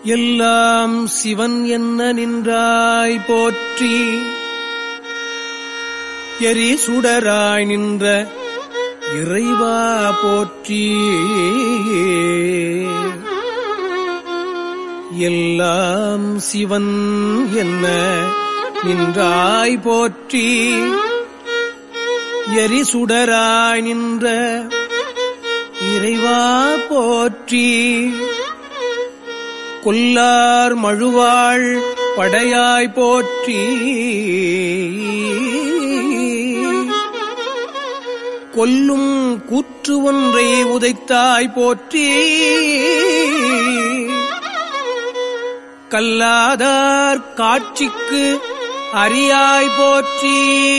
எல்லாம் சிவன் என்ன நின்றாய் போற்றி எரி சுடராய் நின்ற இறைவா போற்றி எல்லாம் சிவன் என்ன நின்றாய் போற்றி எரி சுடராய் நின்ற இறைவா போற்றி கொல்லார் மழுவாள் படையாய் போற்றி கொல்லும் கூற்று ஒன்றை உதைத்தாய் போற்றி கல்லாதார் காட்சிக்கு அரியாய் போற்றி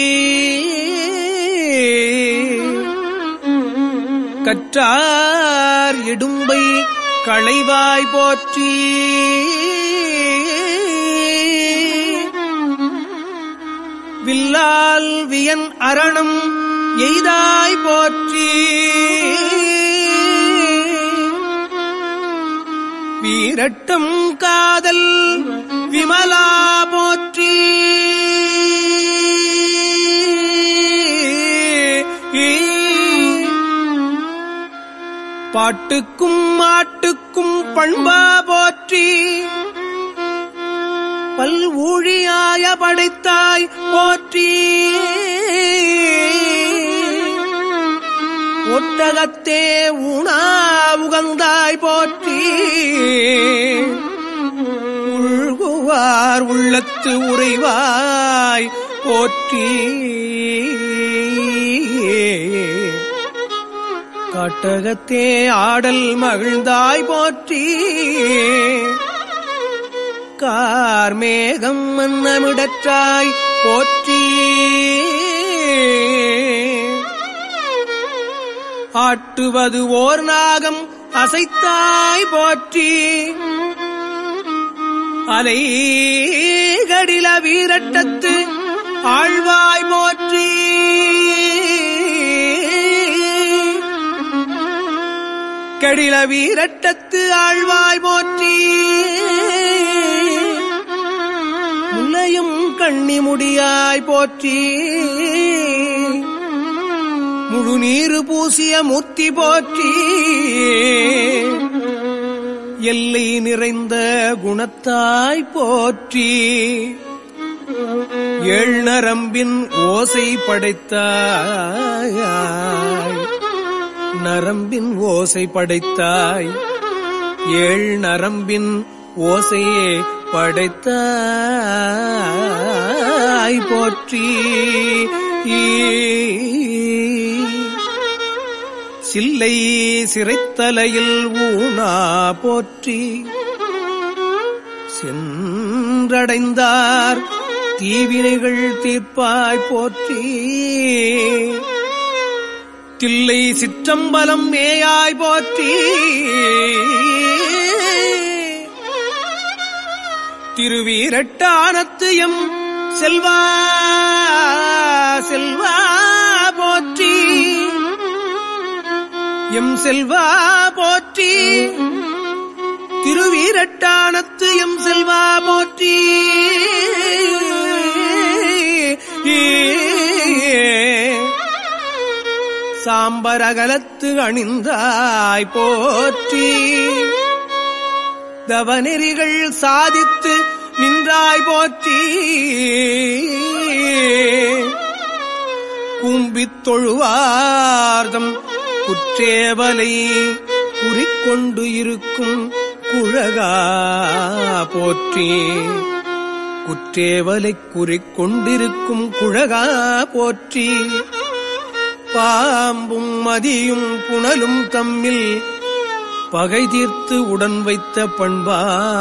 கற்றார் இடும்பை களைவாய் போற்றி வில்லால் வியன் அரணம் எய்தாய் போற்றி வீரட்டம் காதல் விமலா போற்றி பாட்டுக்கும் மாட்டுக்கும் பண்பா போற்றி பல் ஊழியாய படைத்தாய் போற்றி ஒட்டகத்தே உணா உகந்தாய் போற்றி உள்குவார் உள்ளத்து உறைவாய் போற்றி காட்டகத்தே ஆடல் மகிழ்ந்தாய் போற்றி கார்மேகம் மன்னமிடற்றாய் போற்றி ஆட்டுவது ஓர் நாகம் அசைத்தாய் போற்றி அலை கடில வீரட்டத்து ஆழ்வாய் போற்றி கடில வீரட்டத்து ஆழ்வாய் போற்றி முல்லையும் கண்ணி முடியாய் போற்றி முழு நீரு பூசிய முத்தி போற்றி எல்லை நிறைந்த குணத்தாய் போற்றி ஏழ் நரம்பின் ஓசை படைத்தாய் நரம்பின் ஓசை படைத்தாய் ஏழ் நரம்பின் ஓசையே படைத்தாய் போற்றி சில்லை சிறைத்தலையில் ஊனா போற்றி சென்றடைந்தார் தீவினைகள் தீர்ப்பாய் போற்றி தில்லை சிற்றம்பலம் மேயாய் போற்றி திருவீரட்டானத்து எம் செல்வா செல்வா போற்றி எம் செல்வா போற்றி திருவீரட்டானத்து எம் செல்வா போற்றி சாம்பரகலத்து அணிந்தாய் போற்றி தவநெறிகள் சாதித்து நின்றாய் போற்றி கும்பித் தொழுவார்தம் குற்றேவலை குறிக்கொண்டு இருக்கும் குழகா போற்றி குற்றேவலை குறிக்கொண்டிருக்கும் குழகா போற்றி பாம்பும் மதியும் புனலும் தம்மில் பகை தீர்த்து உடன் வைத்த பண்பா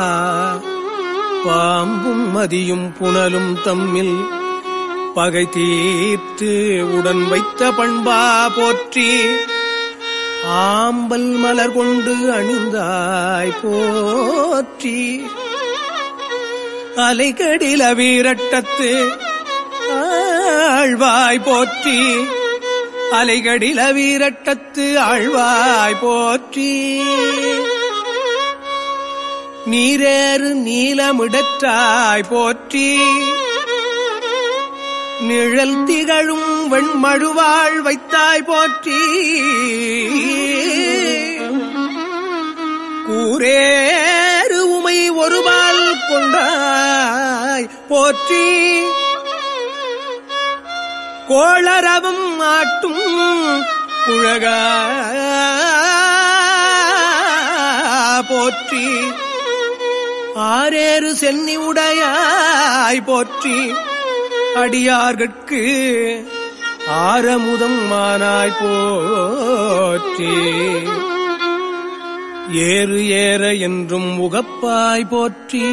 பாம்பும் மதியும் புனலும் தம்மில் பகை தீர்த்து உடன் வைத்த பண்பா போற்றி ஆம்பல் மலர் கொண்டு அணிந்தாய் போற்றி அலைகடில வீரட்டத்து ஆழ்வாய் போற்றி அலைகடில வீரட்டத்து ஆழ்வாய் போற்றி நீரேறு நீலமிடற்றாய் போற்றி நிழல் திகழும் வெண்மழுவாள் வைத்தாய் போற்றி கூரேறு உமை ஒருபால் கொண்டாய் போற்றி கோளரவும் ஆட்டும் குழகா போற்றி ஆரேறு சென்னி உடையாய் போற்றி அடியார்கட்கு ஆரமுதம் மானாய் போற்றி ஏறு ஏற என்றும் உகப்பாய் போற்றி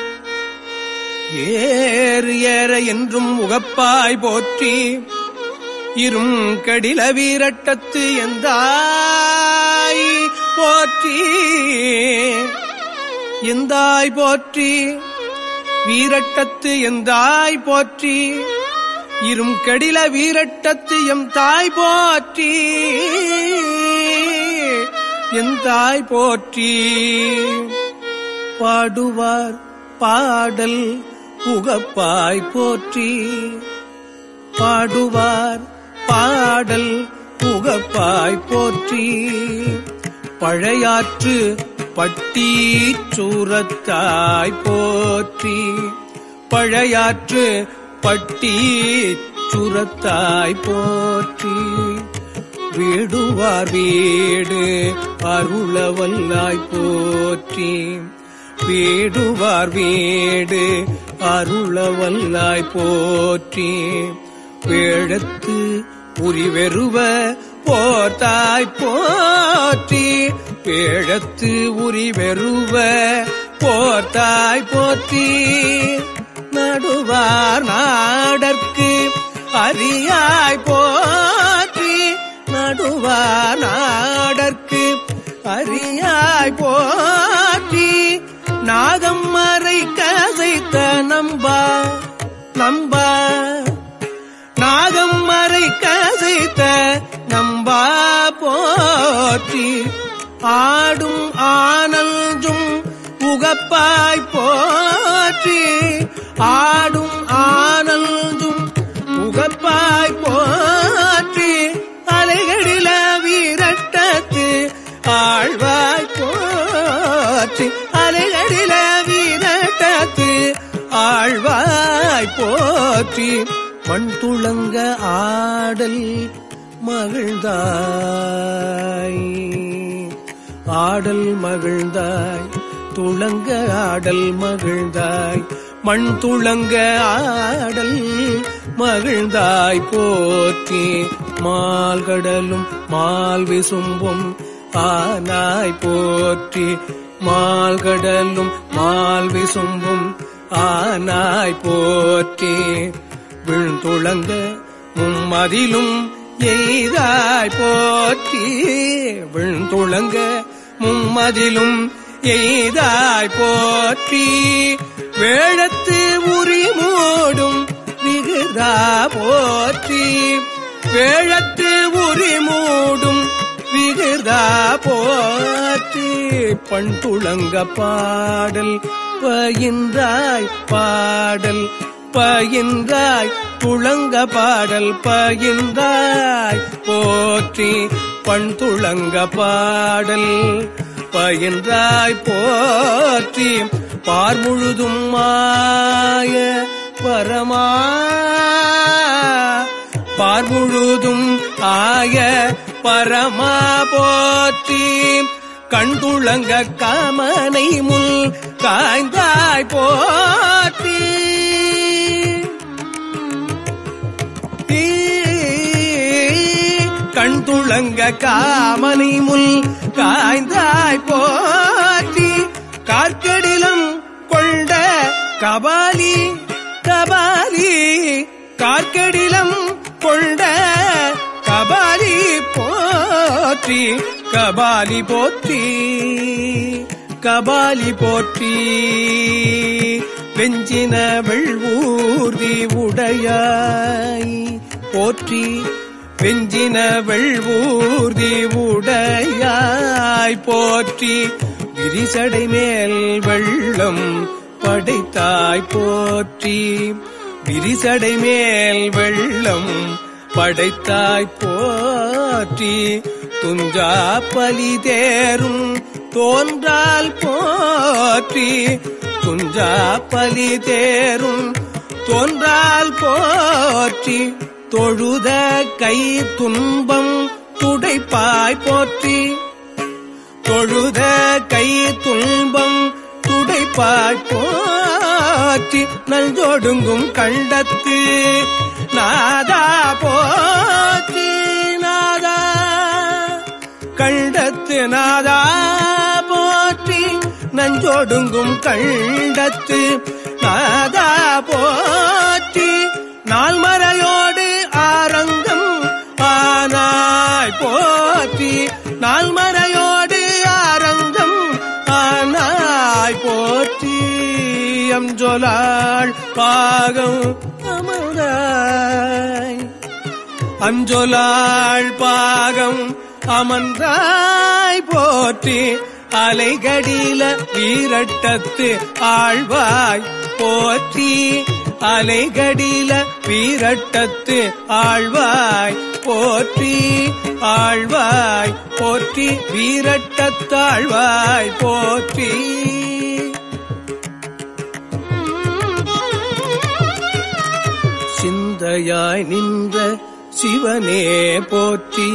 ஏறு ஏற என்றும் உகப்பாய் போற்றி இரும் கடில வீரட்டத்து எந்தாய் போற்றி எந்தாய் போற்றி வீரட்டத்து எந்தாய் போற்றி இரும் கடில வீரட்டத்து எம் தாய் போற்றி என் தாய் போற்றி பாடுவார் பாடல் உகப்பாய் போற்றி பாடுவார் பாடல் புகப்பாய் போற்றி பழையாற்று பட்டி சூரத்தாய் போற்றி பழையாற்று பட்டி சுரத்தாய் போற்றி வீடுவார் வீடு அருளவல்லாய் போற்றி வீடுவார் வீடு அருளவல்லாய் போற்றி வேழத்து உரிவெருவ போர்த்தாய் போற்றி பேழத்து உரிவெருவ போர்த்தாய் போற்றி நடுவார் நாடற்கு அரியாய் போற்றி நடுவார் நாடற்கு அரியாய் போற்றி நாகம் மறை கதைத்த நம்பா நம்பா நாகம் மறை கதைத்த நம்பா போற்றி ஆடும் ஆனல்ஜும் உகப்பாய் போற்றி ஆடும் ஆனல்ஜும் உகப்பாய் போற்றி அலைகளில வீரட்டத்து ஆழ்வாய் போற்றி அலைகளில வீரட்டத்து ஆழ்வாய் போற்றி மண் துளங்க ஆடல் மகிழ்ந்தாய் ஆடல் மகிழ்ந்தாய் துளங்க ஆடல் மகிழ்ந்தாய் மண் துளங்க ஆடல் மகிழ்ந்தாய் போற்றி மால்கடலும் மால் விசும்பும் ஆனாய் போற்றி மால்கடலும் மால் விசும்பும் ஆனாய் போற்றி விழுந்துளங்க மும்மதிலும் எய்தாய் போற்றி விழுந்துளங்க மும்மதிலும் எய்தாய் போற்றி வேழத்து உரி மூடும் விகுதா போற்றி வேழத்து உரி மூடும் விகுதா போற்றி பண் துளங்க பாடல் பயின்றாய் பாடல் பயின்றாய் துளங்க பாடல் பயின்றாய் போற்றி பண் துளங்க பாடல் பயின்றாய் போற்றி பார் முழுதும் மாய பரமா பார் முழுதும் ஆய பரமா போற்றி கண்துளங்க காமனை முல் காய்ந்தாய் போற்றி கண் துளங்க காமனை முல் காய்ந்தாய் போற்றி கார்க்கடிலம் கொண்ட கபாலி கபாலி கார்க்கடிலம் கொண்ட கபாலி போற்றி கபாலி போற்றி கபாலி போற்றி வெஞ்சின வெள்வூர்தி உடையாய் போற்றி வெஞ்சின வெள்வூர்தி உடையாய் போற்றி விரிசடை மேல் வெள்ளம் படைத்தாய் போற்றி விரிசடை மேல் வெள்ளம் படைத்தாய் போற்றி துஞ்சா பலி தேரும் தோன்றால் போற்றி துஞ்சா பலி தேரும் தோன்றால் போற்றி தொழுத கை துன்பம் துடைப்பாய் போற்றி தொழுத கை துன்பம் துடைப்பாய் போற்றி நல்ஜோடுங்கும் கண்டத்து நாதா போற்றி நாதா கண்டத்து நாதா போற்றி நஞ்சோடுங்கும் கண்டத்து நாதா போற்றி நால்மறையோடு ஆரங்கம் ஆனாய் போற்றி நால்மறையோடு ஆரங்கம் ஆனாய் போற்றி அஞ்சொலாள் பாகம் அமர்ந்தாய் அஞ்சொலாள் பாகம் அமர்ந்தாய் போற்றி அலைகடில வீரட்டத்து ஆழ்வாய் போற்றி அலைகடில வீரட்டத்து ஆழ்வாய் போற்றி ஆழ்வாய் போற்றி வீரட்டத்தாழ்வாய் போற்றி சிந்தையாய் நின்ற சிவனே போற்றி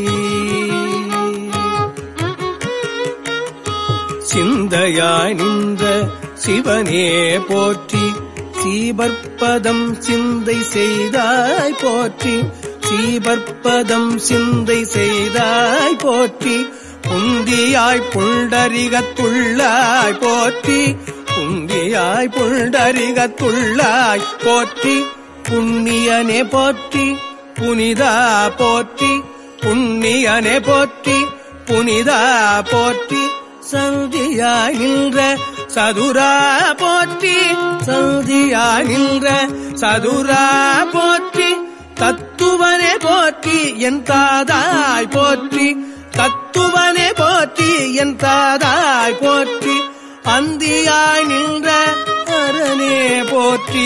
சிந்தையாய் நின்ற சிவனே போற்றி சீபற்பதம் சிந்தை செய்தாய் போற்றி சீபற்பதம் சிந்தை செய்தாய் போற்றி புந்தியாய் புண்டரிகத்துள்ளாய் போற்றி புந்தியாய் புண்டரிகத்துள்ளாய் போற்றி புண்ணியனே போற்றி புனிதா போற்றி புண்ணியனே போற்றி புனிதா போற்றி சந்தியாய் நின்ற சதுரா போற்றி சந்தியாய் நின்ற சதுரா போற்றி தத்துவனே போற்றி என் தாதாய் போற்றி தத்துவனே போற்றி என் தாதாய் போற்றி அந்தியாய் நின்ற அரணே போற்றி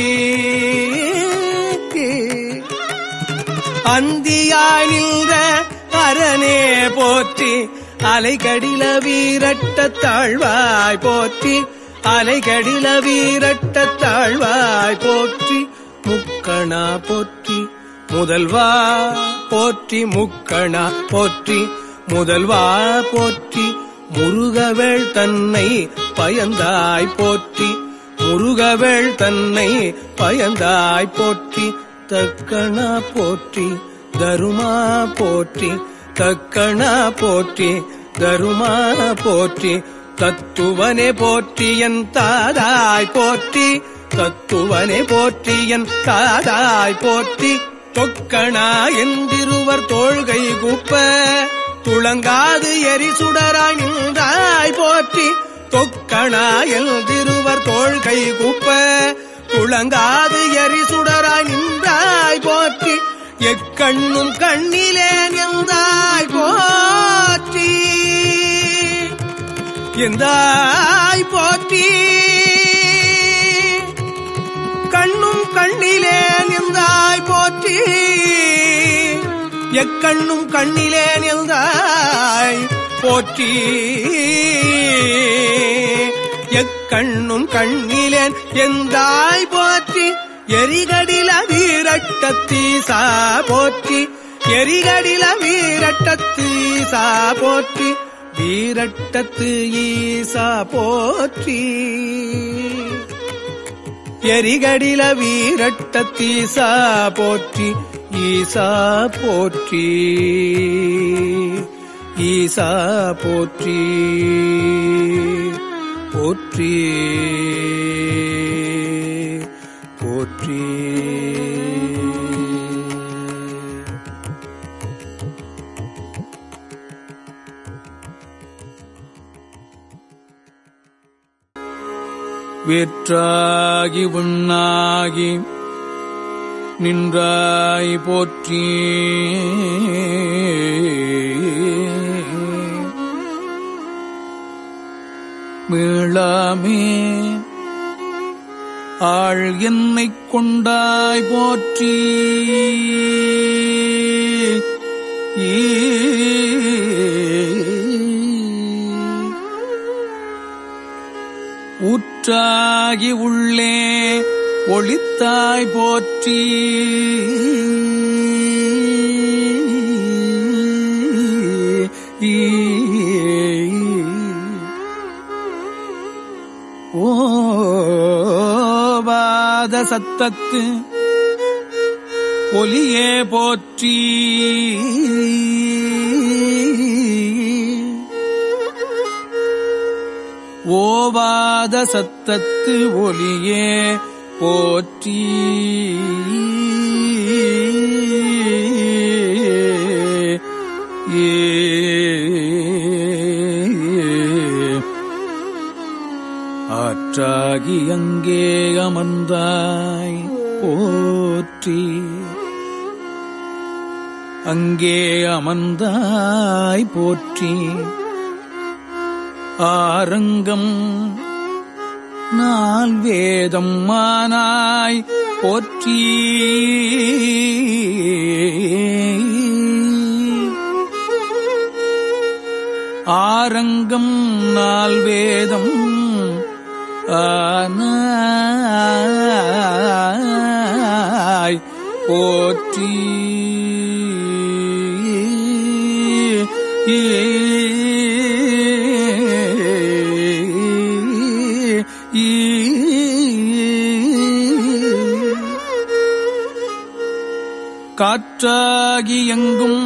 அந்தியாய் நின்ற அரணே போற்றி அலைகடில வீரட்ட தாழ்வாய் போற்றி அலைகடில வீரட்ட தாழ்வாய் போற்றி முக்கணா போற்றி முதல்வா போற்றி முக்கணா போற்றி முதல்வா போற்றி முருகவேள் தன்னை பயந்தாய் போற்றி முருகவேள் தன்னை பயந்தாய் போற்றி தக்கணா போற்றி தருமா போற்றி தக்கணா போற்றி தருமா போற்றி தத்துவனே போற்றி என் தாதாய் போற்றி தத்துவனே போற்றி என் தாதாய் போற்றி தொக்கணா எந்திருவர் தோள்கை குப்ப துளங்காது எரிசுடராய் நின்றாய் போற்றி தொக்கணா எழுதிருவர் தோள்கை குப்ப துளங்காது எரிசுடராய் நின்றாய் போற்றி எக்கண்ணும் கண்ணிலே நின்றாய் போற்றி எந்தாய் போற்றி கண்ணும் கண்ணிலே நின்றாய் போற்றி எக்கண்ணும் கண்ணிலே நின்றாய் போற்றி எக்கண்ணும் கண்ணிலேன் எந்தாய் போற்றி எரிகடில வீரட்டத்தீசா போற்றி எரிகடில வீரட்டத்தீசா போற்றி வீரட்டத்து ஈசா போற்றி எரிகடில வீரட்டத்தீசா போற்றி ஈசா போற்றி ஈசா போற்றி போற்றி போற்றி வேற்றாகி உண்ணாகி நின்றாய் போற்றி மீளாமே ஆள் என்னைக் கொண்டாய் போற்றி ஊற்றாகி உள்ளே ஒளித்தாய் போற்றி ஓவாத சத்தத்து ஒலியே போற்றி ஓவாத சத்தத்து ஒலியே போற்றி ஆற்றாகி அங்கே அமர்ந்தாய் போற்றி அங்கே அமர்ந்தாய் போற்றி ஆரங்கம் நால் வேதம் மானாய் போற்றி ஆரங்கம் நால் வேதம் ஆனாய் போற்றி காற்றாகி எங்கும்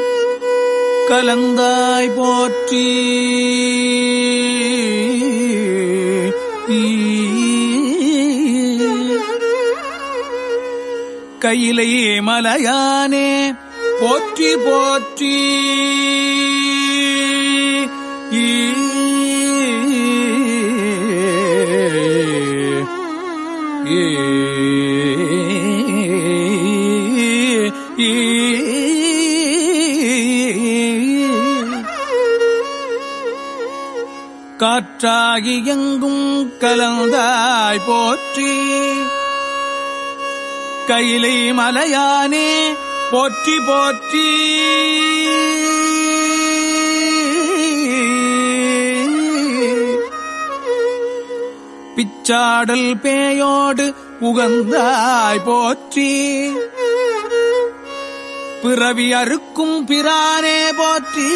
கலந்தாய் போற்றி கையிலை மலையானே போற்றி போற்றி காற்றாகி எங்கும் கலந்தாய் போற்றி கையிலை மலையானே போற்றி போற்றி பிச்சாடல் பேயோடு உகந்தாய் போற்றி பிறவி அறுக்கும் பிரானே போற்றி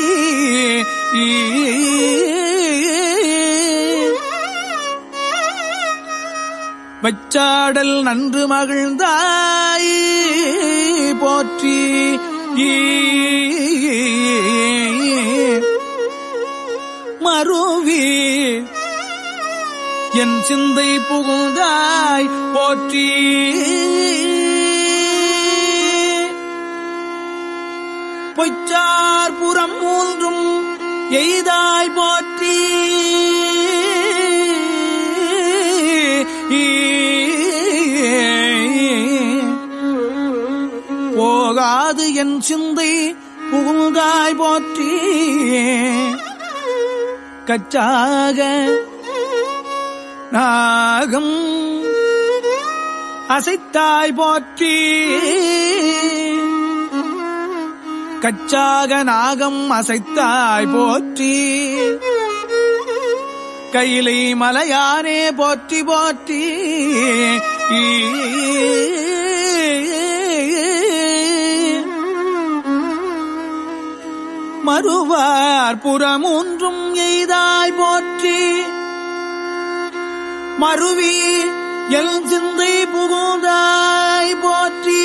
வச்சாடல் நன்று மகிழ்ந்தாய் போற்றி மறுவி என் சிந்தை புகுந்தாய் போற்றி பொய்ச்சார் புறம் மூன்றும் எய்தாய் போற்றி போகாது என் சிந்தை புகுந்தாய் போற்றி கச்சாக நாகம் அசைத்தாய் போற்றி கச்சாக நாகம் அசைத்தாய் போற்றி கையிலை மலையானே போற்றி போற்றி மறுவார் புறமூன்றும் எய்தாய் போற்றி மறுவி எல் சிந்தை புகுந்தாய் போற்றி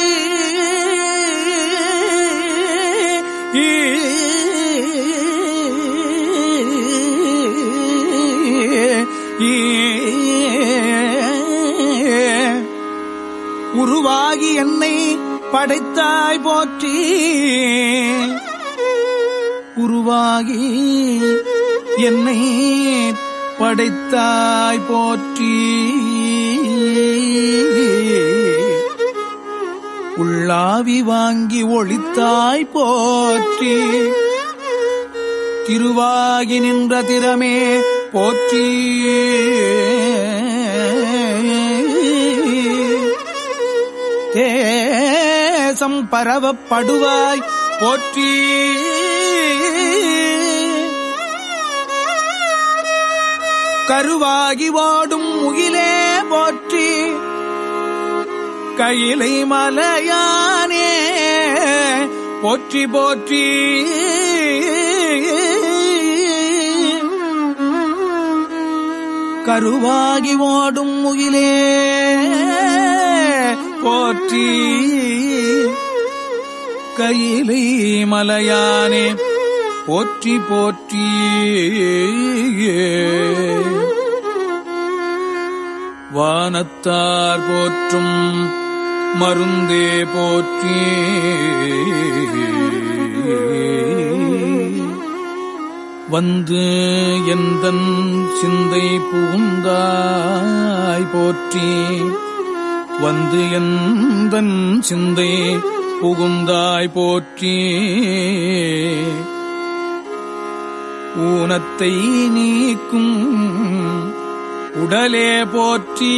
உருவாகி என்னை படைத்தாய் போற்றி உருவாகி என்னை படைத்தாய் போற்றி உள்ளாவி வாங்கி ஒளித்தாய் போற்றி திருவாகி நின்ற திறமே போற்றி தேசம் பரவப்படுவாய் போற்றி கருவாகி வாடும் முகிலே போற்றி கையிலை மலையானே போற்றி போற்றி கருவாகி ஓடும் முகிலே போற்றி கையிலை மலையானே போற்றி போற்றி வானத்தார் போற்றும் மருந்தே போற்றி வந்து எந்தன் சிந்தை புகுந்தாய் போற்றி வந்து எந்தன் சிந்தை புகுந்தாய் போற்றி ஊனத்தை நீக்கும் உடலே போற்றி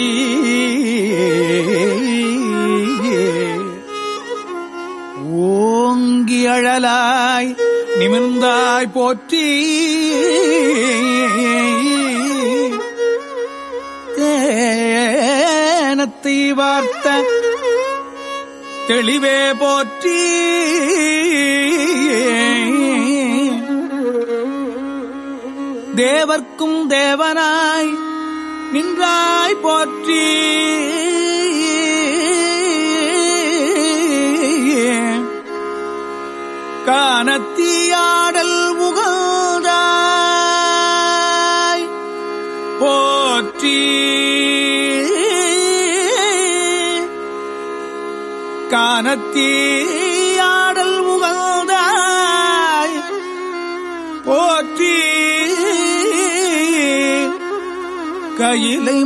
ஓங்கி அழலாய் நிமிர்ந்தாய் போற்றி தேனத்தை வார்த்த தெளிவே போற்றி தேவர்க்கும் தேவனாய் நின்றாய் போற்றி காணத்தீயாடல் முகந்தாய் போற்றி காணத்தீயாடல் முகந்தாய் போற்றி கையிலை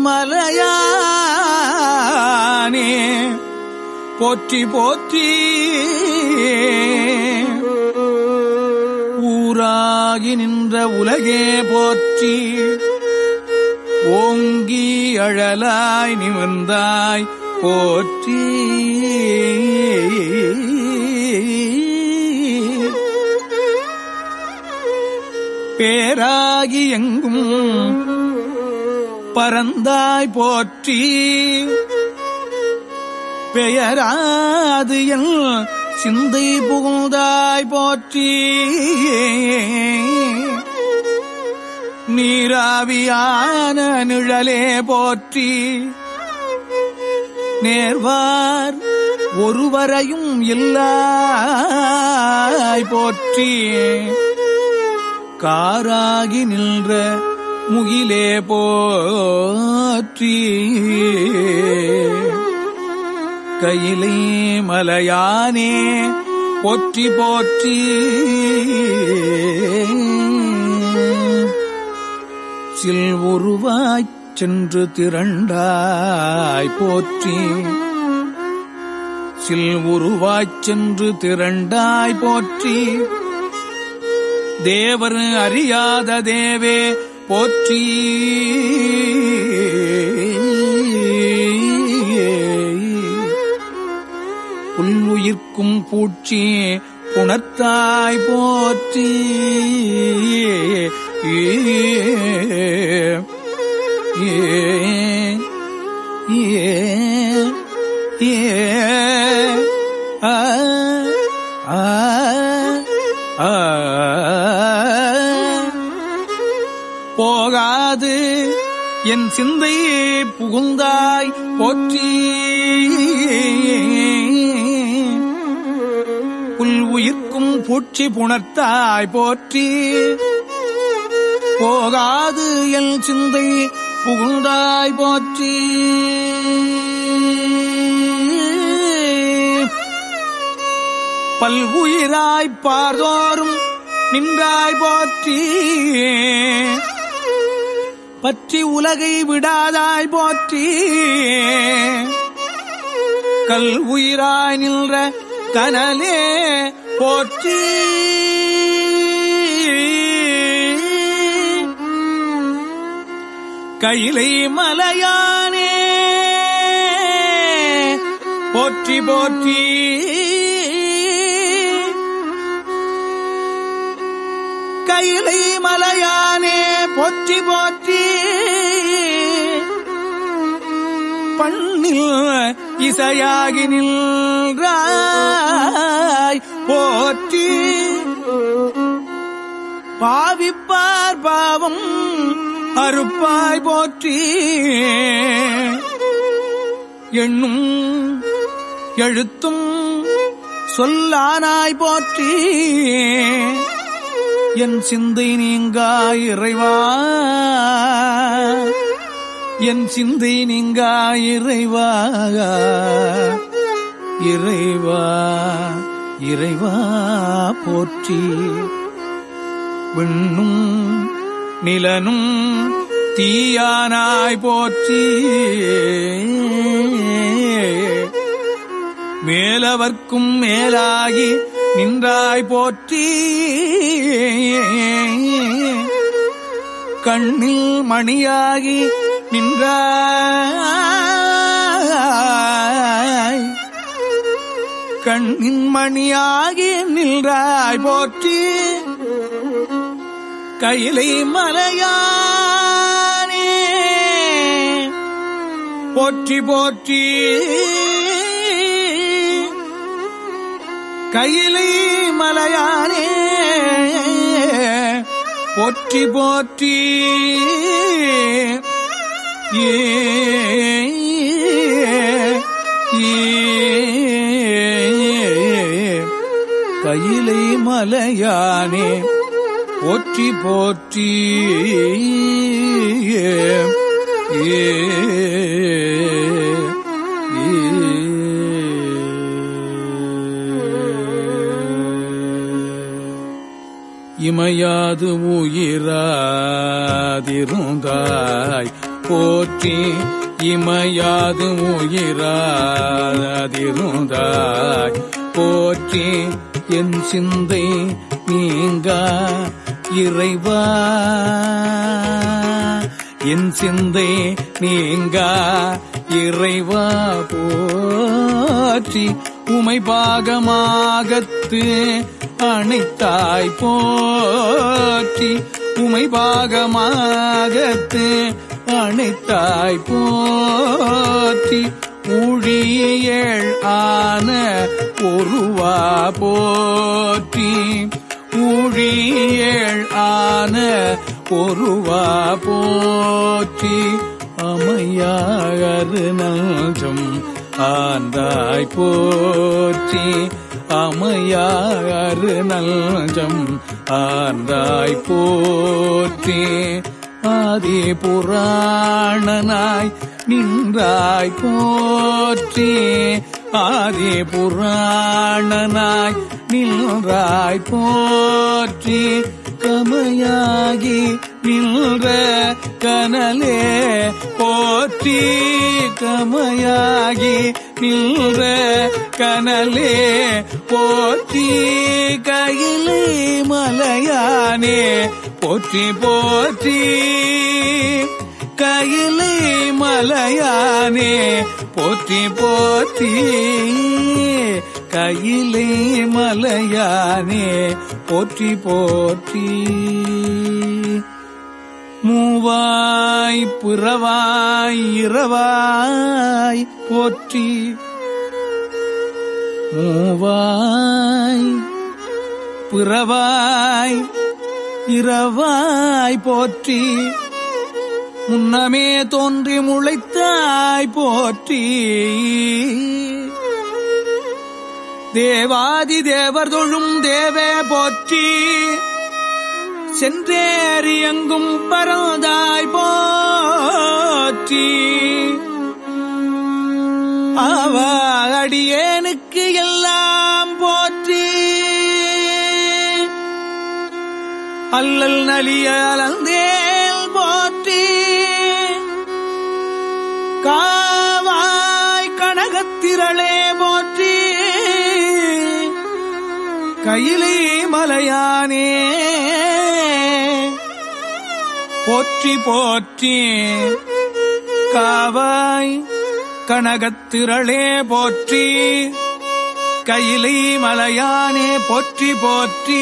மலையானே போற்றி போற்றி ஊராகி நின்ற உலகே போற்றி ஓங்கி அழலாய் நிமிர்ந்தாய் போற்றி பேராகி எங்கும் பரந்தாய் போற்றி பெயராது என் சிந்தை புகுந்தாய் போற்றி நீராவியான நிழலே போற்றி நேர்வார் ஒருவரையும் இல்லாய் போற்றி காராகி நின்ற முகிலே போற்றி கையிலே மலையானே போற்றி போற்றி சில் உருவாய்ச் சென்று திரண்டாய் போற்றி சில் உருவாய்ச் சென்று திரண்டாய் போற்றி தேவர் அறியாத தேவே போற்றி புல்லுயிர்க்கும் பூச்சி புணர்த்தாய் போற்றி ஏ ஏ ஏ ஆ ஆ ஆ போகாது என் சிந்தை புகுந்தாய் போற்றி புல் உயிர்க்கும் பூச்சி புணர்த்தாய் போற்றி போகாது என் சிந்தை புகுந்தாய் போற்றி பல்வுயிராய் பார்தோறும் நின்றாய் போற்றி பற்றி உலகை விடாதாய் போற்றி கல் உயிராய் நின்ற கனலே போற்றி கையிலை மலையானே போற்றி போற்றி கையிலை மலையானே போற்றி போற்றி பண்ணில் இசையாகி நின்றாய் போற்றி பாவிப்பார் பாவம் அறுப்பாய் போற்றி எண்ணும் எழுத்தும் சொல்லானாய் போற்றி என் சிந்தை நீங்கா இறைவா என் சிந்தை நீங்கா இறைவா இறைவா இறைவா போற்றி விண்ணும் நிலனும் தீயானாய் போற்றி மேலவர்க்கும் மேலாகி நின்றாய் போற்றி கண்ணில் மணியாகி நின்றாய் கண்ணின் மணியாகி நின்றாய் போற்றி கையிலை மலையானே போற்றி போற்றி கையிலை மலையானே போற்றி போற்றி ஏ கையிலை மலையானே போற்றி போற்றி ஏ இமையாது உயிராதிருந்தாய் போற்றி இமையாது உயிராதிருந்தாய் போற்றி என் சிந்தை நீங்கா இறைவா என் சிந்தை நீங்கா இறைவா போற்றி உமை பாகமாகத்து அணைத்தாய் போற்றி உமை பாகமாகத்து அணைத்தாய் போற்றி ஊழியேள் ஆன ஒருவா போற்றி ஊழியேள் ஆன ஒருவா போற்றி அமையாகரு நல்ஜம் ஆந்தாய் போற்றி அமையாறு நல்ஜம் ஆந்தாய் போற்றி ஆதி புராணனாய் நின்றாய் போற்றி ஆதி புராணனாய் நின்றாய் போற்றி கமையாகி நின்ற கனலே போற்றி கமையாகி நின்ற கனலே போற்றி கையிலே மலையானே போற்றி போற்றி கையிலே மலையானே போற்றி போற்றி கையிலே மலையானே போற்றி போற்றி மூவாய் புறவாய் இரவாய் போற்றி மூவாய் பிறவாய் இரவாய் போற்றி முன்னமே தோன்றி முளைத்தாய் போற்றி தேவாதி தேவர் தொழும் தேவே போற்றி சென்றேறி எங்கும் பரந்தாய் போற்றி அவ அடியேனுக்கு எல்லாம் போற்றி அல்லல் நலிய அலந்தேல் போற்றி காவாய் கனகத்திரளே போற்றி கையிலே மலையானே போற்றி போற்றி காவாய் கனகத்திரளே போற்றி கையிலை மலையானே போற்றி போற்றி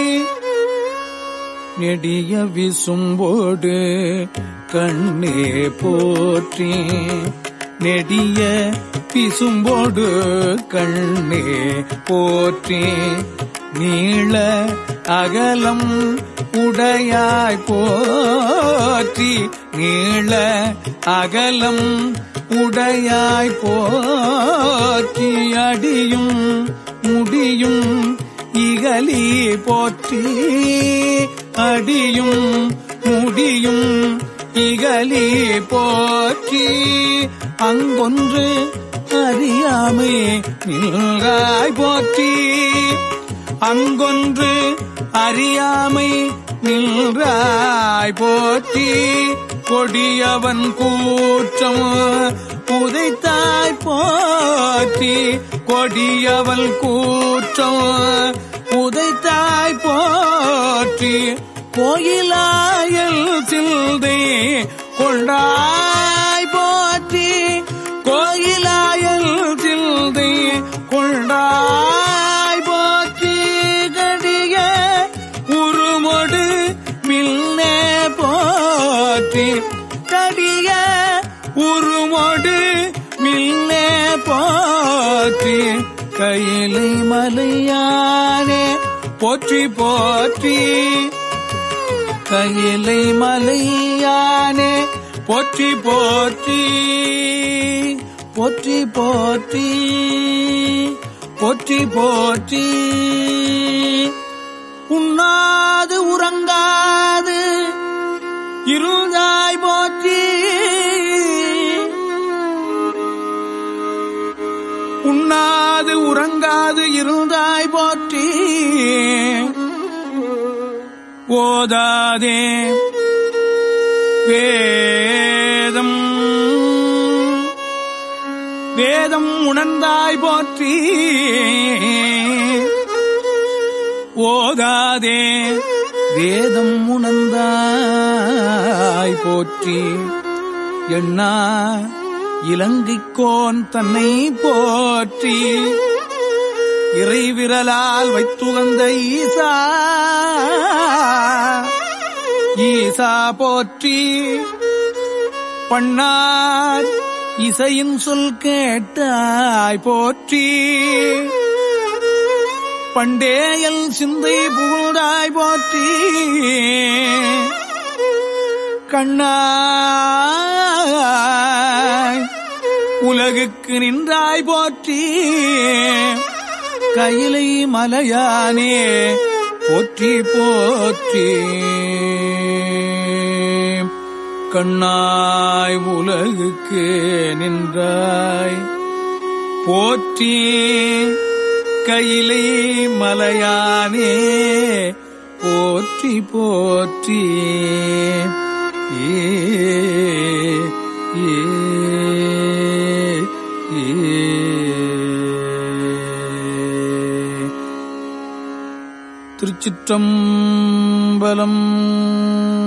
நெடிய விசும்போடு கண்ணே போற்றி நெடிய பிசும்போடு கண்ணே போற்றி நீள அகலம் உடையாய் போற்றி நீள அகலம் உடையாய் போற்றி அடியும் முடியும் இகலி போற்றி அடியும் முடியும் இகலி போற்றி அங்கொன்று அறியாமை நின்றாய் போற்றி அங்கொன்று அறியாமை நின்றாய் போற்றி கொடியவன் கூற்றம் உதைத்தாய் போற்றி கொடியவள் கூற்றம் உதைத்தாய் போற்றி கோயிலாயல் சிந்தை கொண்டாய் போற்றி கோயிலாயல் சிந்தை கொண்டாய் போற்றி கடிய உருமொடு மில்னே போற்றி கடிய உருமொடு மில்னே போற்றி கையிலை மலையானே போற்றி போற்றி கையிலை மலையானே போற்றி போற்றி போற்றி போற்றி போற்றி போற்றி உண்ணாது உறங்காது இருந்தாய் போற்றி உண்ணாது உறங்காது இருந்தாய் போற்றி ஓதாதே வேதம் வேதம் உணர்ந்தாய் போற்றி ஓதாதே வேதம் உணர்ந்தாய் போற்றி எண்ணா இலங்கைக்கோன் தன்னை போற்றி இறைவிரலால் வைத்துகந்த ஈசா ஈசா போற்றி பண்ணார் இசையின் சொல் கேட்டாய் போற்றி பண்டேயல் சிந்தை புகழ்ந்தாய் போற்றி கண்ணாய் உலகுக்கு நின்றாய் போற்றி கையிலை மலையானே போற்றி போற்றி கண்ணாய் உலகுக்கு நின்றாய் போற்றி கையிலை மலையானே போற்றி போற்றி ஏ ஏ ஏ திருச்சிற்றம்பலம்